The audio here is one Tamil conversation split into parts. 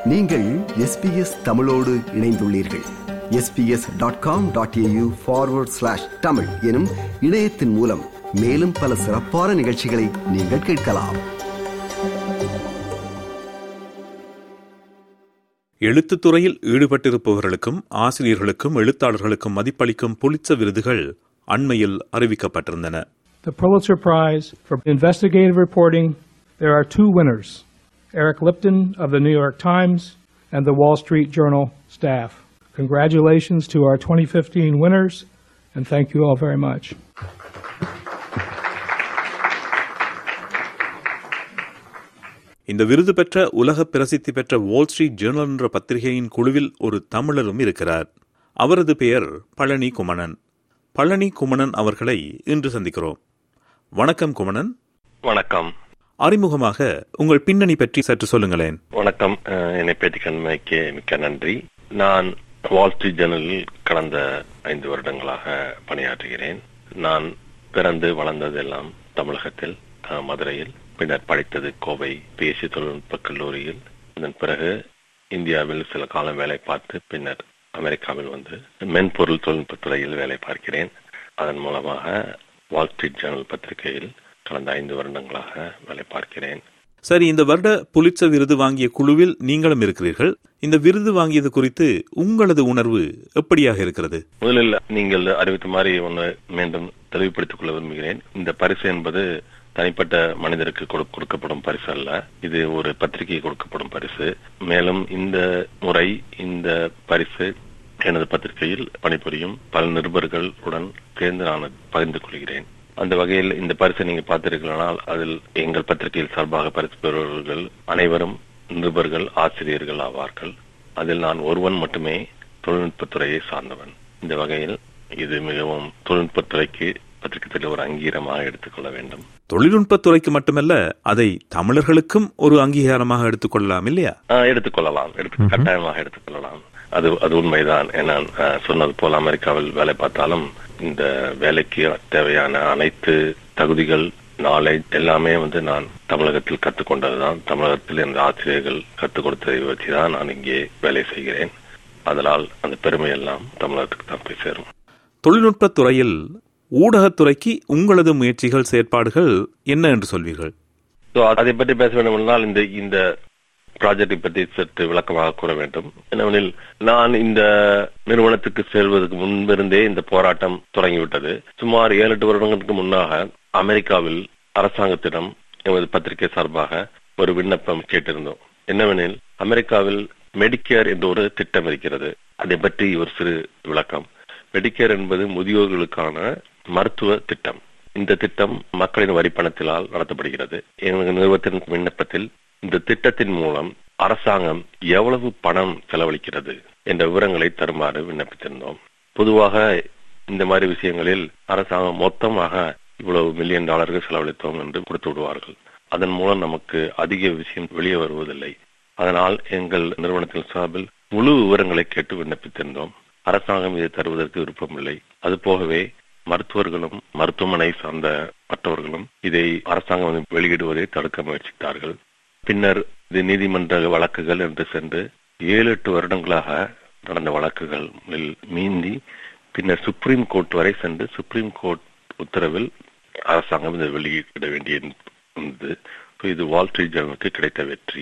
நீங்கள் எஸ்பிஎஸ் தமிழோடு இணைந்துள்ளீர்கள் SBS dot com dot AU forward slash Tamil எனும் இணையத்தின் மூலம் மேலும் பல சிறப்பான நிகழ்ச்சிகளை நீங்கள் கேட்கலாம் எழுத்துத் துறையில் ஈடுபட்டிருப்பவர்களுக்கும் ஆசிரியர்களுக்கும் எழுத்தாளர்களுக்கும் மதிப்பளிக்கும் புலிட்ச விருதுகள் அண்மையில் அறிவிக்கப்பட்டிருந்தன The Pulitzer Prize for Investigative Reporting, there are two winners Eric Lipton of the New York Times and the Wall Street Journal staff. Congratulations to our 2015 winners, and thank you all very much. இந்த விருது பெற்ற உலக பிரசித்தி பெற்ற வால் ஸ்ட்ரீட் ஜேர்னல் என்ற பத்திரிகையின் குழுவில் ஒரு தமிழரும் இருக்கிறார் அவரது பெயர் பழனி குமணன் பழனி குமணன் அவர்களை இன்று சந்திக்கிறோம் வணக்கம் குமணன் வணக்கம் அறிமுகமாக உங்கள் பின்னணி பற்றி சற்று சொல்லுங்களேன் வணக்கம் அஹ், என்னை பேட்டி கண்மைக்கு மிக்க நன்றி நான் வால் ஸ்ட்ரீட் ஜேர்னலில் கடந்த ஐந்து வருடங்களாக பணியாற்றுகிறேன் நான் பிறந்து வளர்ந்ததெல்லாம் தமிழகத்தில் அஹ், மதுரையில் பின்னர் படித்தது கோவை பேசி தொழில்நுட்ப கல்லூரியில் அதன் பிறகு இந்தியாவில் சில காலம் வேலை பார்த்து பின்னர் அமெரிக்காவில் வந்து மென்பொருள் தொழில்நுட்பத் துறையில் வேலை பார்க்கிறேன் அதன் மூலமாக வால் ஸ்ட்ரீட் ஜேர்னல் பத்திரிகையில் கடந்த ஐந்து வருடங்களாக வேலை பார்க்கிறேன் சரி இந்த வருட புலிட்ச விருது வாங்கிய குழுவில் நீங்களும் இருக்கிறீர்கள் இந்த விருது வாங்கியது குறித்து உங்களது உணர்வு எப்படியாக இருக்கிறது முதலில் நீங்கள் அறிவித்த மாதிரி ஒன்று மீண்டும் தெளிவுபடுத்திக் கொள்ள விரும்புகிறேன் இந்த பரிசு என்பது தனிப்பட்ட மனிதருக்கு கொடு- கொடுக்கப்படும் பரிசு அல்ல இது ஒரு பத்திரிகை கொடுக்கப்படும் பரிசு மேலும் இந்த முறை இந்த பரிசு எனது பத்திரிகையில் பணிபுரியும் பல நிருபர்களுடன் சேர்ந்து நான் பகிர்ந்து கொள்கிறேன் அந்த வகையில் இந்த பரிசை நீங்க பார்த்திருக்கீங்களானால் அதில் எங்கள் பத்திரிகையில் சார்பாக பரிசு பெறுபவர்கள் அனைவரும் நிருபர்கள் ஆசிரியர்கள் ஆவார்கள் அதில் நான் ஒருவன் மட்டுமே தொழில்நுட்பத்துறையை சார்ந்தவன் இந்த வகையில் இது மிகவும் தொழில்நுட்பத்துறைக்கு பத்திரிகை ஒரு அங்கீகாரமாக எடுத்துக்கொள்ள வேண்டும் தொழில்நுட்பத் துறைக்கு மட்டுமல்ல அதை தமிழர்களுக்கும் ஒரு அங்கீகாரமாக எடுத்துக்கொள்ளலாம் இல்லையா ஆஹ் எடுத்துக்கொள்ளலாம் எடுத்து கட்டாயமாக எடுத்துக்கொள்ளலாம் அது அது உண்மைதான் நான் ஆஹ், சொன்னது போல அமெரிக்காவில் வேலை பார்த்தாலும் இந்த வேலைக்கு தேவையான அனைத்து தகுதிகள் நாலேஜ் எல்லாமே வந்து நான் தமிழகத்தில் கற்றுக்கொண்டதுதான் தமிழகத்தில் இந்த ஆசிரியர்கள் கற்றுக் கொடுத்ததை வச்சுதான் நான் இங்கே வேலை செய்கிறேன் அதனால் அந்த பெருமை எல்லாம் தமிழகத்துக்கு தான் போய் சேரும் தொழில்நுட்பத் துறையில் ஊடகத்துறைக்கு உங்களது முயற்சிகள் செயற்பாடுகள் என்ன என்று சொல்வீர்கள் So, அதை பற்றி பேச வேண்டும் என்றால் இந்த இந்த ப்ராஜெக்டை பற்றி சற்று விளக்கமாக கூற வேண்டும் என்னவெனில் நான் இந்த நிறுவனத்துக்கு செல்வதற்கு முன்பிருந்தே இந்த போராட்டம் தொடங்கிவிட்டது சுமார் ஏழு எட்டு வருடங்களுக்கு முன்னாக அமெரிக்காவில் அரசாங்கத்திடம் எமது பத்திரிகை சார்பாக ஒரு விண்ணப்பம் கேட்டிருந்தோம் என்னவெனில் அமெரிக்காவில் மெடிக்கேர் என்ற ஒரு திட்டம் இருக்கிறது அதை பற்றி ஒரு சிறு விளக்கம் மெடிக்கேர் என்பது முதியோர்களுக்கான மருத்துவ திட்டம் இந்த திட்டம் மக்களின் வரிப்பணத்தினால் நடத்தப்படுகிறது எங்கள் நிறுவனத்தின் விண்ணப்பத்தில் இந்த திட்டத்தின் மூலம் அரசாங்கம் எவ்வளவு பணம் செலவழிக்கிறது என்ற விவரங்களை தருமாறு விண்ணப்பித்திருந்தோம் பொதுவாக இந்த மாதிரி விஷயங்களில் அரசாங்கம் மொத்தமாக இவ்வளவு மில்லியன் டாலர்கள் செலவழித்தோம் என்று கொடுத்து விடுவார்கள் அதன் மூலம் நமக்கு அதிக விஷயம் வெளியே வருவதில்லை அதனால் எங்கள் நிறுவனத்தின் சார்பில் முழு விவரங்களை கேட்டு விண்ணப்பித்திருந்தோம் அரசாங்கம் இதை தருவதற்கு விருப்பமில்லை அதுபோகவே மருத்துவர்களும் மருத்துவமனை சார்ந்த மற்றவர்களும் இதை அரசாங்கம் வந்து வெளியிடுவதை தடுக்க முயற்சித்தார்கள் பின்னர் இது நீதிமன்ற வழக்குகள் என்று சென்று ஏழு எட்டு வருடங்களாக நடந்த வழக்குகளில் மீந்தி பின்னர் சுப்ரீம் கோர்ட் வரை சென்று சுப்ரீம் கோர்ட் உத்தரவில் அரசாங்கம் இதை வெளியிட வேண்டியிருந்தது So, இது வால் ஸ்ட்ரீட் ஜேர்னலுக்கு கிடைத்த வெற்றி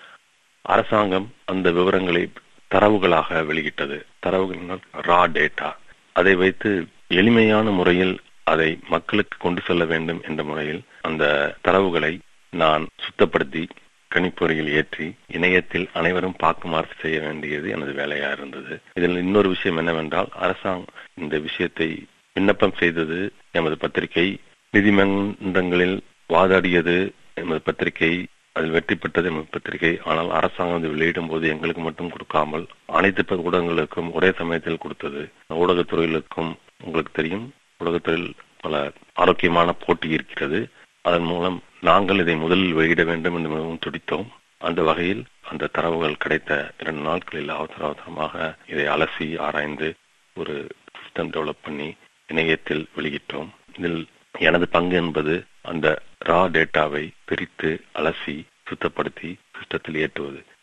அரசாங்கம் அந்த விவரங்களை தரவுகளாக வெளியிட்டது தரவுகள் ரா டேட்டா அதை வைத்து எளிமையான முறையில் அதை மக்களுக்கு கொண்டு செல்ல வேண்டும் என்ற முறையில் அந்த தரவுகளை நான் சுத்தப்படுத்தி கணிப்பொறியில் ஏற்றி இணையத்தில் அனைவரும் பார்க்குமாறு செய்ய வேண்டியது எனது வேலையா இருந்தது இதில் இன்னொரு விஷயம் என்னவென்றால் அரசாங்கம் இந்த விஷயத்தை விண்ணப்பம் செய்தது எமது பத்திரிகை நீதிமன்றங்களில் வாதாடியது எமது பத்திரிகை அதில் வெற்றி பெற்றது எமது பத்திரிகை ஆனால் அரசாங்கம் இது வெளியிடும் போது எங்களுக்கு மட்டும் கொடுக்காமல் அனைத்து ப- ஊடகங்களுக்கும் ஒரே சமயத்தில் கொடுத்தது ஊடகத்துறைகளுக்கும் உங்களுக்கு தெரியும் ஊடகத்துறையில் பல ஆரோக்கியமான போட்டி இருக்கிறது அதன் மூலம் நாங்கள் இதை முதலில் வெளியிட வேண்டும் என்று மிகவும் துடித்தோம் அந்த வகையில் அந்த தரவுகள் கிடைத்த இரண்டு நாட்களில் அவசர அவசரமாக இதை அலசி ஆராய்ந்து ஒரு சிஸ்டம் டெவலப் பண்ணி இணையத்தில் வெளியிட்டோம் இதில் எனது பங்கு என்பது அந்த ரா டேட்டாவை பிரித்து அலசி சுத்தப்படுத்தி சிஸ்டத்தில் ஏற்றுவது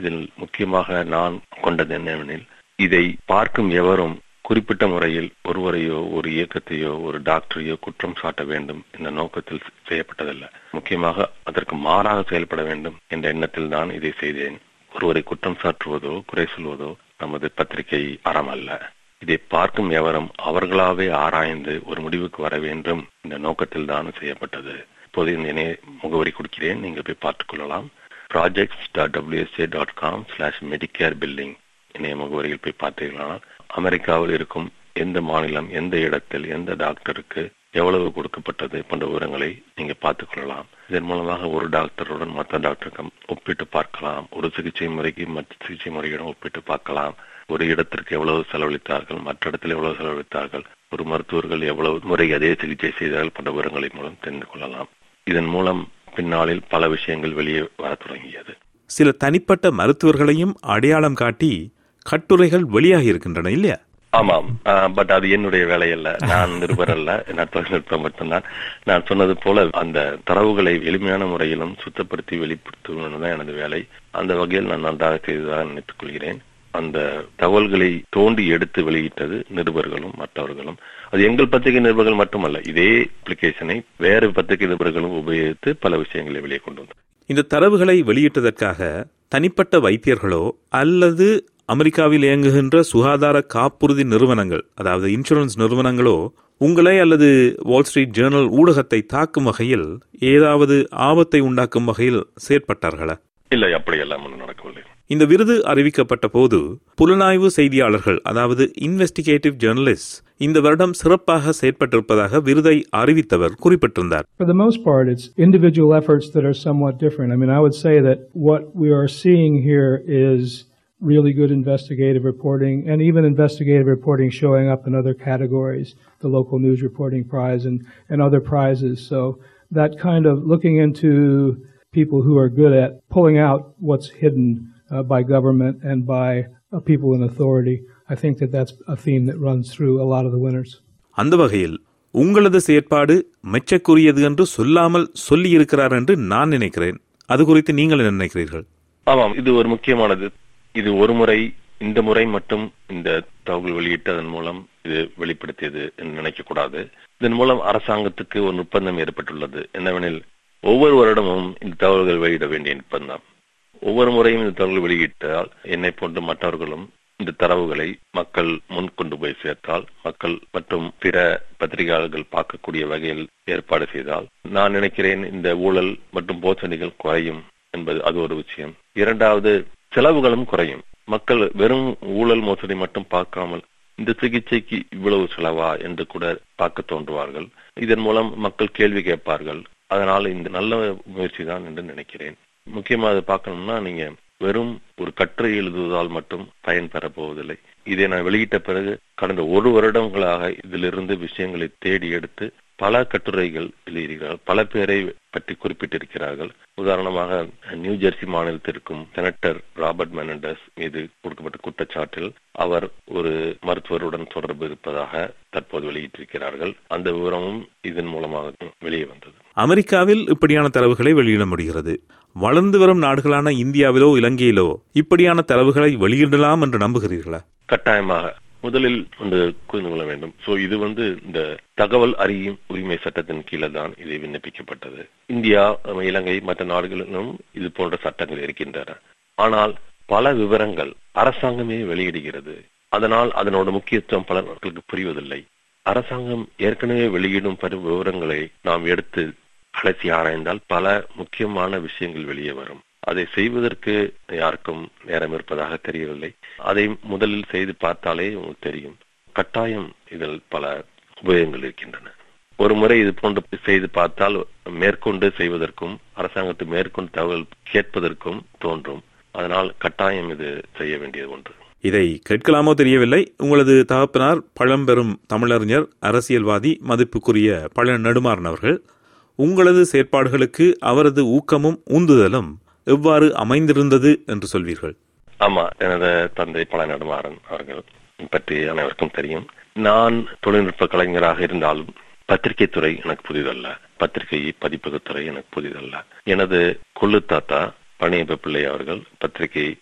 இதில் முக்கியமாக நான் கொண்டது என்னவெனில் இதை பார்க்கும் எவரும் குறிப்பிட்ட முறையில் ஒருவரையோ ஒரு இயக்கத்தையோ ஒரு டாக்டரையோ குற்றம் சாட்ட வேண்டும் என்ற நோக்கத்தில் செய்யப்பட்டதல்ல முக்கியமாக அதற்கு மாறாக செயல்பட வேண்டும் என்ற எண்ணத்தில் தான் இதை செய்தேன் ஒருவரை குற்றம் சாற்றுவதோ குறை சொல்வதோ நமது பத்திரிகை அறம் அல்ல இதை பார்க்கும் எவரும் அவர்களாவே ஆராய்ந்து ஒரு முடிவுக்கு வர வேண்டும் என்ற நோக்கத்தில் தான் செய்யப்பட்டது இப்போது இந்த இணைய முகவரி கொடுக்கிறேன் நீங்கள் போய் பார்த்துக் கொள்ளலாம் projects dot WSA dot com slash Medicare billing இணைய முகவரியில் போய் பார்த்தீர்களானால் அமெரிக்காவில் இருக்கும் எந்த மாநிலம் எந்த இடத்தில் எந்த டாக்டருக்கு எவ்வளவு கொடுக்கப்பட்டது போன்ற விவரங்களை நீங்க பார்த்துக் கொள்ளலாம் இதன் மூலமாக ஒரு டாக்டருடன் மற்ற டாக்டருக்கும் ஒப்பிட்டு பார்க்கலாம் ஒரு சிகிச்சை முறைக்கு மற்ற சிகிச்சை முறையுடன் ஒப்பிட்டு பார்க்கலாம் ஒரு இடத்திற்கு எவ்வளவு செலவழித்தார்கள் மற்ற இடத்தில் எவ்வளவு செலவழித்தார்கள் ஒரு மருத்துவர்கள் எவ்வளவு முறை அதே சிகிச்சை செய்தார்கள் போன்ற விவரங்களின் மூலம் தெரிந்து கொள்ளலாம் இதன் மூலம் பின்னாளில் பல விஷயங்கள் வெளியே வர தொடங்கியது சில தனிப்பட்ட மருத்துவர்களையும் அடையாளம் காட்டி கட்டுரைகள் வெளியாகி இருக்கின்றன இல்லையா ஆமாம் பட் அது என்னுடைய வேலை அல்ல நான் நிருபர் அல்ல நான் தொழில்நுட்பம் மட்டும்தான் நான் சொன்னது போல அந்த தரவுகளை எளிமையான முறையிலும் சுத்தப்படுத்தி வெளிப்படுத்துவதுதான் எனது வேலை அந்த வகையில் நான் நன்றாக செய்ததாக நினைத்துக் கொள்கிறேன் அந்த தகவல்களை தோண்டி எடுத்து வெளியிட்டது நிருபர்களும் மற்றவர்களும் அது எங்கள் பத்திரிகை நிருபர்கள் மட்டுமல்ல இதே அப்ளிகேஷனை வேறு பத்திரிகை நிருபர்களும் உபயோகித்து பல விஷயங்களை வெளியே கொண்டு வந்தோம் இந்த தரவுகளை வெளியிட்டதற்காக தனிப்பட்ட வைத்தியர்களோ அல்லது அமெரிக்காவில் இயங்குகின்ற சுகாதார காப்புறுதி நிறுவனங்கள் அதாவது இன்சூரன்ஸ் நிறுவனங்களோ உங்களை அல்லது வால் ஸ்ட்ரீட் ஜேர்னல் ஊடகத்தை தாக்கும் வகையில் ஏதாவது ஆபத்தை உண்டாக்கும் வகையில் செயற்பட்டார்களா இல்லை அப்படியெல்லாம் ஒன்றும் நடக்கவில்லை இந்த விருது அறிவிக்கப்பட்ட போது புலனாய்வு செய்தியாளர்கள் அதாவது இன்வெஸ்டிகேட்டிவ் ஜேர்னலிஸ்ட் இந்த வருடம் சிறப்பாக செயற்பட்டிருப்பதாக விருதை அறிவித்தவர் குறிப்பிட்டிருந்தார் For the most part, it's individual efforts that are somewhat different. I mean, I would say that what we are seeing here is really good investigative reporting and even investigative reporting showing up in other categories, the local news reporting prize and, and other prizes. So that kind of looking into people who are good at pulling out what's hidden uh, by government and by uh, people in authority. I think that that's a theme that runs through a lot of the winners. அந்த வகையில் உங்களது செயற்பாடு மெச்சக்குரியது என்று சொல்லாமல் சொல்லியிருக்கிறார் என்று நான் நினைக்கிறேன் அது குறித்து நீங்கள் என்ன நினைக்கிறீர்கள் ஆமாம் இது ஒரு முக்கியமானது இது ஒரு முறை இந்த முறை மட்டும் இந்த தகவல் வெளியிட்டு அதன் மூலம் இது வெளிப்படுத்தியது என்று நினைக்க கூடாது இதன் மூலம் அரசாங்கத்துக்கு ஒரு நிர்பந்தம் ஏற்பட்டுள்ளது என்னவெனில் ஒவ்வொரு வருடமும் இந்த தகவல்கள் வெளியிட வேண்டிய நிர்பந்தம் ஒவ்வொரு முறையும் இந்த தகவல் வெளியிட்டால் என்னை போன்ற மற்றவர்களும் இந்த தரவுகளை மக்கள் முன் கொண்டு போய் சேர்த்தால் மக்கள் மற்றும் பிற பத்திரிகையாளர்கள் பார்க்கக்கூடிய வகையில் ஏற்பாடு செய்தால் நான் நினைக்கிறேன் இந்த ஊழல் மற்றும் மோசடிகள் குறையும் என்பது அது ஒரு விஷயம் இரண்டாவது செலவுகளும் குறையும் மக்கள் வெறும் ஊழல் மோசடி மட்டும் பார்க்காமல் இந்த சிகிச்சைக்கு இவ்வளவு செலவா என்று கூட பார்க்க தோன்றுவார்கள் இதன் மூலம் மக்கள் கேள்வி கேட்பார்கள் அதனால இந்த நல்ல முயற்சி தான் என்று நினைக்கிறேன் முக்கியமா அதை பார்க்கணும்னா நீங்க வெறும் ஒரு கட்டுரை எழுதுவதால் மட்டும் பயன் பெற போவதில்லை இதை நான் வெளியிட்ட பிறகு கடந்த ஒரு வருடங்களாக இதிலிருந்து விஷயங்களை தேடி எடுத்து பல கட்டுரைகள் எழுதுகிறார்கள் பல பேரை பற்றி குறிப்பிட்டிருக்கிறார்கள் உதாரணமாக நியூ ஜெர்சி மாநிலத்திற்கும் செனட்டர் ராபர்ட் மெனண்டஸ் மீது கொடுக்கப்பட்ட குற்றச்சாட்டில் அவர் ஒரு மருத்துவருடன் தொடர்பு இருப்பதாக தற்போது வெளியிட்டிருக்கிறார்கள் அந்த விவரமும் இதன் மூலமாக வெளியே வந்தது அமெரிக்காவில் இப்படியான தரவுகளை வெளியிட முடிகிறது வளர்ந்து வரும் நாடுகளான இந்தியாவிலோ இலங்கையிலோ இப்படியான தரவுகளை வெளியிடலாம் என்று நம்புகிறீர்களா கட்டாயமாக முதலில் ஒன்று புரிந்து கொள்ள வேண்டும் சோ இது வந்து இந்த தகவல் அறியும் உரிமை சட்டத்தின் கீழே தான் இது விண்ணப்பிக்கப்பட்டது இந்தியா இலங்கை மற்ற நாடுகளிலும் இது போன்ற சட்டங்கள் இருக்கின்றன ஆனால் பல விவரங்கள் அரசாங்கமே வெளியிடுகிறது அதனால் அதனோட முக்கியத்துவம் பல மக்களுக்கு புரிவதில்லை அரசாங்கம் ஏற்கனவே வெளியிடும் பெரும் விவரங்களை நாம் எடுத்து அலசி ஆராய்ந்தால் பல முக்கியமான விஷயங்கள் வெளியே வரும் அதை செய்வதற்கு யாருக்கும் நேரம் இருப்பதாக தெரியவில்லை அதை முதலில் செய்து பார்த்தாலே உங்களுக்கு தெரியும் கட்டாயம் இதில் பல உபயோகங்கள் இருக்கின்றன ஒரு முறை இது போன்று செய்து பார்த்தால் மேற்கொண்டு செய்வதற்கும் அரசாங்கத்தை மேற்கொண்டு தகவல் கேட்பதற்கும் தோன்றும் அதனால் கட்டாயம் இது செய்ய வேண்டியது ஒன்று இதை கேட்கலாமோ தெரியவில்லை உங்களது தகப்பனார் பழம்பெரும் தமிழறிஞர் அரசியல்வாதி மதிப்புக்குரிய பழ நெடுமாறன் அவர்கள் உங்களது செயற்பாடுகளுக்கு அவரது ஊக்கமும் உந்துதலும் எவ்வாறு அமைந்திருந்தது என்று சொல்வீர்கள் ஆமா எனது தந்தை பழ நெடுமாறன் அவர்கள் பற்றி அனைவருக்கும் தெரியும் நான் தொழில்நுட்ப கலைஞராக இருந்தாலும் பத்திரிகை துறை எனக்கு புதிதல்ல பத்திரிகை பதிப்பகத்துறை எனக்கு புதிதல்ல எனது கொள்ளு தாத்தா பணியப்ப பிள்ளை அவர்கள் பத்திரிகை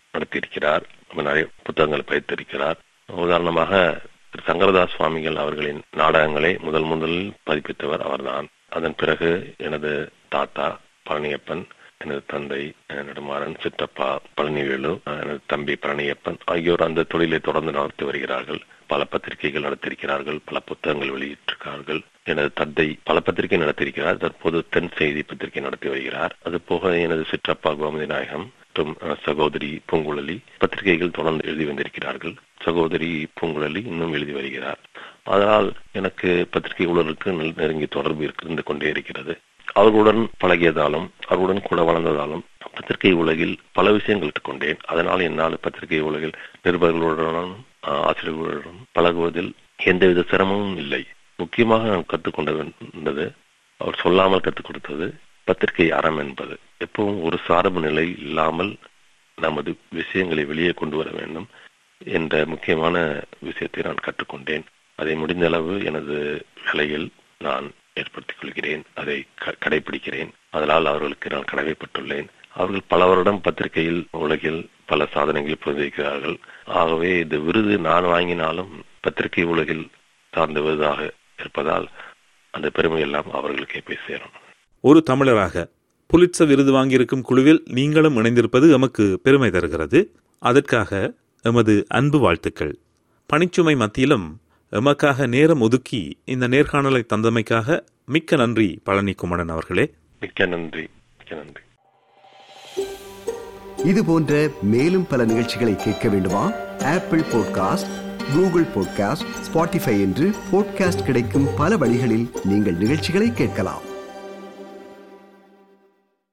நடத்தியிருக்கிறார் நிறைய புத்தகங்களை பயிர்த்திருக்கிறார் உதாரணமாக திரு சங்கரதாஸ் சுவாமிகள் அவர்களின் நாடகங்களை முதல் முதலில் பதிப்பித்தவர் அவர்தான் அதன் பிறகு எனது தாத்தா பழனியப்பன் எனது தந்தை நெடுமாறன் சித்தப்பா பழனிவேலு எனது தம்பி பழனியப்பன் ஆகியோர் அந்த தொழிலை தொடர்ந்து நடத்தி வருகிறார்கள் பல பத்திரிகைகள் நடத்தியிருக்கிறார்கள் பல புத்தகங்கள் வெளியிட்டிருக்கிறார்கள் எனது தந்தை பல பத்திரிகை நடத்தியிருக்கிறார் தற்போது தென் செய்தி பத்திரிகை நடத்தி வருகிறார் அது போக எனது சிற்றப்பா கோமதி நாயகம் மற்றும் சகோதரி பூங்குழலி பத்திரிகைகள் தொடர்ந்து எழுதி வந்திருக்கிறார்கள் சகோதரி பூங்குழலி இன்னும் எழுதி வருகிறார் அதனால் எனக்கு பத்திரிகை ஊழலுக்கு நெருங்கி தொடர்பு இருந்து கொண்டே இருக்கிறது அவர்களுடன் பழகியதாலும் அவர்களுடன் கூட வளர்ந்ததாலும் பத்திரிகை உலகில் பல விஷயங்கள் கற்றுக்கொண்டேன் அதனால் என்னால் பத்திரிகை உலகில் நிருபர்களுடனும் ஆசிரியர்களுடன் பழகுவதில் எந்தவித சிரமமும் இல்லை முக்கியமாக நான் கற்றுக்கொண்ட வேண்டது அவர் சொல்லாமல் கற்றுக் கொடுத்தது பத்திரிகை அறம் என்பது எப்பவும் ஒரு சார்பு நிலை இல்லாமல் நமது விஷயங்களை வெளியே கொண்டு வர வேண்டும் என்ற முக்கியமான விஷயத்தை நான் கற்றுக்கொண்டேன் அதை முடிந்த அளவு எனது வேலையில் நான் ஏற்படுத்திக் கொள்கிறேன் அதை கடைபிடிக்கிறேன் அதனால் அவர்களுக்கு நான் கடமைப்பட்டுள்ளேன் அவர்கள் பல வருடம் பத்திரிகையில் உலகில் பல சாதனைகளை புரிந்திருக்கிறார்கள் ஆகவே இந்த விருது நான் வாங்கினாலும் பத்திரிகை உலகில் சார்ந்த விருதாக இருப்பதால் அந்த பெருமை எல்லாம் அவர்களுக்கே போய் சேரும் ஒரு தமிழராக புலிட்ச விருது வாங்கியிருக்கும் குழுவில் நீங்களும் இணைந்திருப்பது எமக்கு பெருமை தருகிறது அதற்காக எமது அன்பு வாழ்த்துக்கள் பணிச்சுமை மத்தியிலும் எமக்காக நேரம் ஒதுக்கி இந்த நேர்காணலை தந்தமைக்காக மிக்க நன்றி பழனி குமரன் அவர்களே மிக்க நன்றி மிக்க நன்றி இது போன்ற மேலும் பல நிகழ்ச்சிகளை கேட்க வேண்டுமா Apple podcast Google podcast Spotify என்று பாட்காஸ்ட் கிடைக்கும் பல வழிகளில் நீங்கள் நிகழ்ச்சிகளை கேட்கலாம்